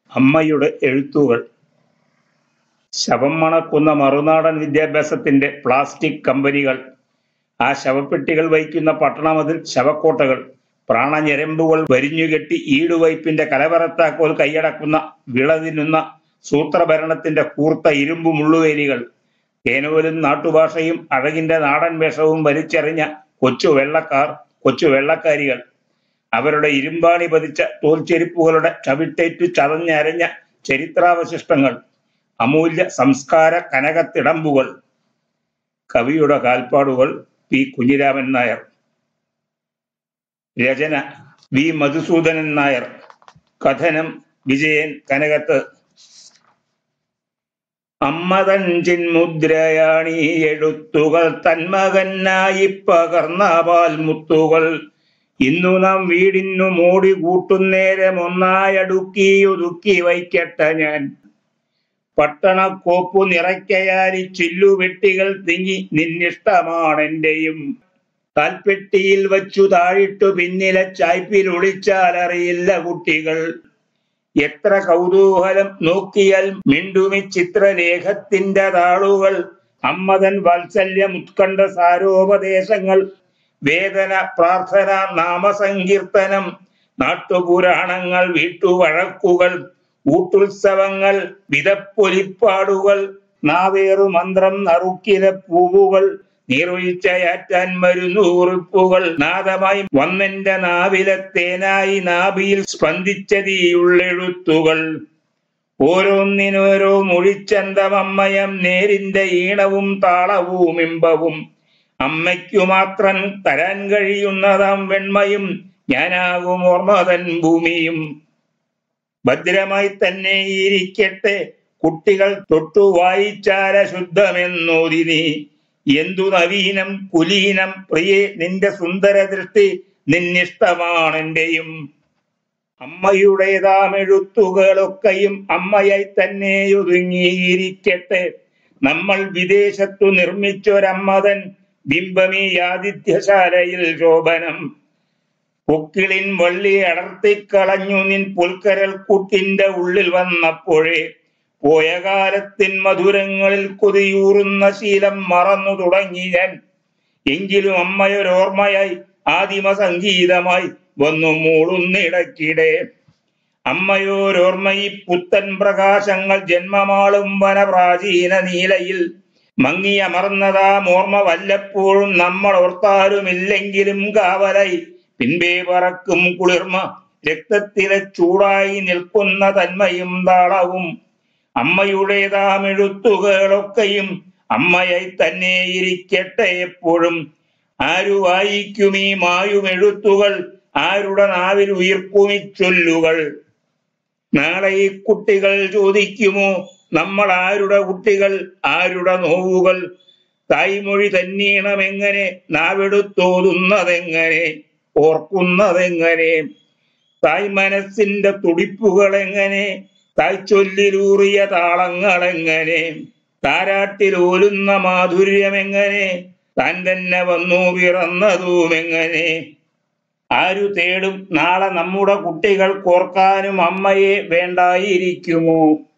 അമ്മയുടെ എഴുത്തുകൾ ശവം മണക്കുന്ന മറുനാടൻ വിദ്യാഭ്യാസത്തിന്റെ പ്ലാസ്റ്റിക് കമ്പനികൾ ആ ശവപ്പെട്ടികൾ വഹിക്കുന്ന പട്ടണമതിൽ ശവക്കോട്ടകൾ പ്രാണഞരമ്പുകൾ വരിഞ്ഞുകെട്ടി ഈടുവയ്പിന്റെ കലവറത്താക്കോൽ കൈയടക്കുന്ന വിളതിന്നുന്ന സൂത്രഭരണത്തിന്റെ കൂർത്ത ഇരുമ്പു മുള്ളുവേലികൾ തേനൂലും നാട്ടുഭാഷയും അഴകിന്റെ നാടൻ വേഷവും വലിച്ചെറിഞ്ഞ കൊച്ചു വെള്ളക്കാർ കൊച്ചു വെള്ളക്കാരികൾ അവരുടെ ഇരുമ്പാണി പതിച്ച തോൽച്ചെരുപ്പുകളുടെ ചവിട്ടേറ്റു ചതഞ്ഞരഞ്ഞ ചരിത്രാവശിഷ്ടങ്ങൾ അമൂല്യ സംസ്കാര കനകത്തിടമ്പുകൾ കവിയുടെ കാൽപ്പാടുകൾ പി കുഞ്ഞിരാമൻ നായർ രചന വി മധുസൂദനൻ നായർ കഥനം വിജയൻ കനകത്ത് അമ്മതൻ ചിന്മുദ്രയാണീ എഴുത്തുകൾ തന്മകനായി പകർന്ന പാൽമുത്തുകൾ ഇന്നു നാം വീടിന്നു മോടി കൂട്ടുന്നേരം ഒന്നായടുക്കി ഒതുക്കി വയ്ക്കട്ടെ ഞാൻ പട്ടണക്കോപ്പു നിറയ്ക്കയാരി ചില്ലുവെട്ടികൾ തിങ്ങി നിന്നിഷ്ടമാണെന്റെയും കാൽപ്പെട്ടിയിൽ വച്ചു താഴിട്ടു പിന്നിലെ ചായ്പിൽ ഒളിച്ചാൽ അറിയില്ല കുട്ടികൾ എത്ര കൗതൂഹലം നോക്കിയാൽ മിണ്ടുമി ചിത്രലേഖത്തിന്റെ താളുകൾ അമ്മതൻ വാത്സല്യം ഉത്കണ്ഠ സാരോപദേശങ്ങൾ വേദന പ്രാർത്ഥന നാമസങ്കീർത്തനം നാട്ടുപുരാണങ്ങൾ വീട്ടുവഴക്കുകൾ ഊട്ടുത്സവങ്ങൾ വിതപ്പൊലിപ്പാടുകൾ നാവേറു മന്ത്രം നറുക്കിലെ പൂവുകൾ നീറൊഴിച്ചയാറ്റാൻ മരുന്നു കുറിപ്പുകൾ നാദമായി വന്നെന്റെ നാവിലെ തേനായി നാഭിയിൽ സ്പന്ദിച്ചതീയുള്ളെഴുത്തുകൾ ഓരോന്നിനോരോ മൊഴിച്ചന്തമമ്മയം നേരിന്റെ ഈണവും താളവും ഇമ്പവും അമ്മയ്ക്കു മാത്രം തരാൻ കഴിയുന്നതാം വെണ്മയും ഞാനാകും ഓർമ്മതൻ ഭൂമിയും ഭദ്രമായി തന്നെ ഇരിക്കട്ടെ കുട്ടികൾ തൊട്ടു വായിച്ചാല ശുദ്ധമെന്നോതി നീ എന്തു നവീനം കുലീനം പ്രിയേ നിന്റെ സുന്ദര ദൃഷ്ടി നിന്നിഷ്ടമാണെന്റെയും അമ്മയുടേതാമെഴുത്തുകളൊക്കെയും അമ്മയായി തന്നെ ഒതുങ്ങിയിരിക്കട്ടെ നമ്മൾ വിദേശത്തു നിർമ്മിച്ചൊരമ്മതൻ ബിംബമീ ആതിഥ്യശാലയിൽ ശോഭനം പൊക്കിളിൻ വള്ളി അടർത്തിക്കളഞ്ഞു നിൻ പുൽക്കരൽ കൂട്ടിന്റെ ഉള്ളിൽ വന്നപ്പോഴേ പോയ കാലത്തിൻ മധുരങ്ങളിൽ കൊതിയൂറുന്ന ശീലം മറന്നു തുടങ്ങി ഞാൻ എങ്കിലും അമ്മയൊരോർമ്മയായി ആദിമ സംഗീതമായി വന്നു മൂളുന്നിടക്കിടെ അമ്മയോരോർമ്മയി പുത്തൻ പ്രകാശങ്ങൾ ജന്മമാളും വനപ്രാചീന നീലയിൽ മങ്ങിയമർന്നതാം ഓർമ്മ വല്ലപ്പോഴും നമ്മൾ ഓർത്താലുമില്ലെങ്കിലും കാവലായി പിൻപേ പറക്കും കുളിർമ രക്തത്തിലെ ചൂടായി നിൽക്കുന്ന തന്മയും താളവും അമ്മയുടേതാം എഴുത്തുകളൊക്കെയും അമ്മയായി തന്നെ ഇരിക്കട്ടെ എപ്പോഴും ആരു വായിക്കും ഈ മായും എഴുത്തുകൾ ആരുടെ നാവിൽ ഉയർക്കുമി ചൊല്ലുകൾ നാളെ ഈ കുട്ടികൾ ചോദിക്കുമോ നമ്മൾ ആരുടെ കുട്ടികൾ ആരുടെ നോവുകൾ തായ്മൊഴി തന്നീണമെങ്ങനെ നാവെടുത്തോതുന്നതെങ്ങനെ ഓർക്കുന്നതെങ്ങനെ തായ് മനസ്സിന്റെ തുടിപ്പുകൾ എങ്ങനെ തായ്ചൊല്ലിലൂറിയ താളങ്ങൾ എങ്ങനെ താരാട്ടിൽ ഓലുന്ന മാധുര്യം എങ്ങനെ താൻ തന്നെ വന്നു പിറന്നതും എങ്ങനെ ആരു തേടും നാളെ നമ്മുടെ കുട്ടികൾ കോർക്കാനും അമ്മയെ വേണ്ടായിരിക്കുമോ